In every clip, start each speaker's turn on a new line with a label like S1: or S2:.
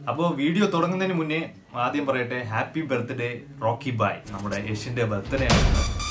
S1: അപ്പോൾ വീഡിയോ തുടങ്ങുന്നതിന് മുന്നേ ആദ്യം പറയട്ടെ ഹാപ്പി ബർത്ത്ഡേ റോക്കി ബായ് നമ്മുടെ യഷിന്റെ ബർത്ത്ഡേ ആണ്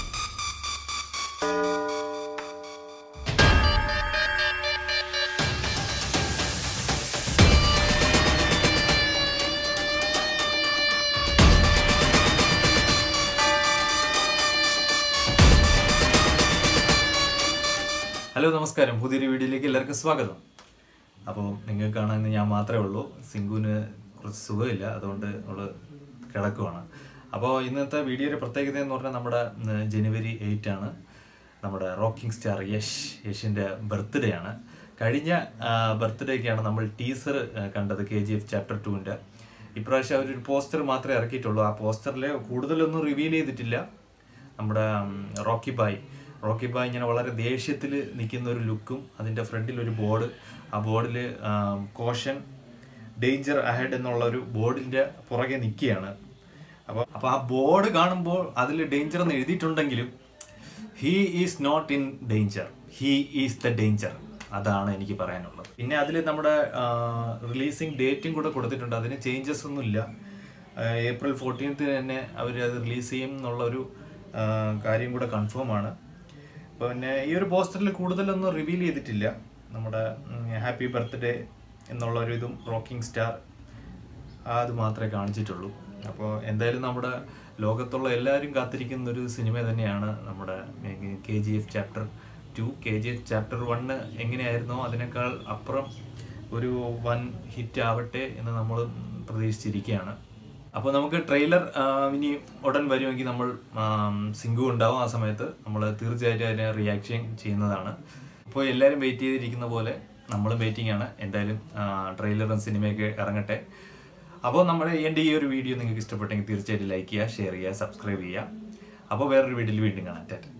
S1: ഹലോ നമസ്കാരം പുതിയൊരു വീഡിയോയിലേക്ക് എല്ലാവർക്കും സ്വാഗതം അപ്പോൾ നിങ്ങൾക്ക് കാണാൻ ഇന്ന് ഞാൻ മാത്രമേ ഉള്ളൂ സിംഗുവിന് കുറച്ച് സുഖമില്ല അതുകൊണ്ട് നമ്മൾ കിടക്കുവാണ് അപ്പോൾ ഇന്നത്തെ വീഡിയോയുടെ പ്രത്യേകത എന്ന് പറഞ്ഞാൽ നമ്മുടെ ഉം, ജനുവരി എയ്റ്റ് ആണ് നമ്മുടെ റോക്കിംഗ് സ്റ്റാർ യഷ് യഷിൻ്റെ ബർത്ത്ഡേ ആണ് കഴിഞ്ഞ ബർത്ത്ഡേക്കാണ് നമ്മൾ ടീസർ കണ്ടത് കെ ജി എഫ് ചാപ്റ്റർ ടുവിൻ്റെ ഇപ്രാവശ്യം അവരൊരു പോസ്റ്റർ മാത്രമേ ഇറക്കിയിട്ടുള്ളൂ ആ പോസ്റ്ററിൽ കൂടുതലൊന്നും റിവീൽ ചെയ്തിട്ടില്ല നമ്മുടെ ഉം, റോക്കി ബായ് റോക്കി ബായ് ഇങ്ങനെ വളരെ ദേഷ്യത്തിൽ നിൽക്കുന്ന ഒരു ലുക്കും അതിൻ്റെ ഫ്രണ്ടിൽ ഒരു ബോർഡ് ആ ബോർഡിൽ കോഷൻ ഡേഞ്ചർ അഹെഡ് എന്നുള്ള ഒരു ബോർഡിൻ്റെ പുറകെ നിൽക്കുകയാണ് അപ്പോൾ അപ്പോൾ ആ ബോർഡ് കാണുമ്പോൾ അതിൽ ഡേഞ്ചർ എന്ന് എഴുതിയിട്ടുണ്ടെങ്കിലും he is not in danger he is the danger അതാണ് എനിക്ക് പറയാനുള്ളത് പിന്നെ അതിൽ നമ്മുടെ റിലീസിങ് ഡേറ്റും കൂടെ കൊടുത്തിട്ടുണ്ട് അതിന് ചേഞ്ചസ് ഒന്നുമില്ല ആഹ് ഏപ്രിൽ ഫോർട്ടീൻത്തിന് തന്നെ അവർ അത് റിലീസ് ചെയ്യും എന്നുള്ളൊരു ആഹ് കാര്യം കൂടെ കൺഫേം ആണ് പിന്നെ ഈ ഒരു പോസ്റ്ററിൽ കൂടുതലൊന്നും റിവീൽ ചെയ്തിട്ടില്ല നമ്മുടെ ഹാപ്പി ബർത്ത്ഡേ എന്നുള്ള ഒരു ഇതും റോക്കിംഗ് സ്റ്റാർ അത് മാത്രമേ കാണിച്ചിട്ടുള്ളൂ അപ്പോൾ എന്തായാലും നമ്മുടെ ലോകത്തുള്ള എല്ലാവരും കാത്തിരിക്കുന്ന ഒരു സിനിമ തന്നെയാണ് നമ്മുടെ K G F chapter two K G F chapter one എങ്ങനെയായിരുന്നോ അതിനേക്കാൾ അപ്പുറം ഒരു വൻ ഹിറ്റ് ആവട്ടെ എന്ന് നമ്മൾ പ്രതീക്ഷിച്ചിരിക്കുകയാണ് അപ്പോൾ നമുക്ക് ട്രെയിലർ ഇനി ഉടൻ വരുമെങ്കിൽ നമ്മൾ ആം, സിംഗു ഉണ്ടാവും ആ സമയത്ത് നമ്മൾ തീർച്ചയായിട്ടും അതിനെ റിയാക്ഷൻ ചെയ്യുന്നതാണ് അപ്പോൾ എല്ലാവരും വെയിറ്റ് ചെയ്തിരിക്കുന്ന പോലെ നമ്മളും വെയിറ്റിംഗ് ആണ് എന്തായാലും ട്രെയിലറും സിനിമയൊക്കെ ഇറങ്ങട്ടെ അപ്പോൾ നമ്മുടെ എൻ്റെ ഈ ഒരു വീഡിയോ നിങ്ങൾക്ക് ഇഷ്ടപ്പെട്ടെങ്കിൽ തീർച്ചയായിട്ടും ലൈക്ക് ചെയ്യുക ഷെയർ ചെയ്യുക സബ്സ്ക്രൈബ് ചെയ്യുക അപ്പോൾ വേറൊരു വീഡിയോയിൽ വീണ്ടും കാണാം ടാറ്റ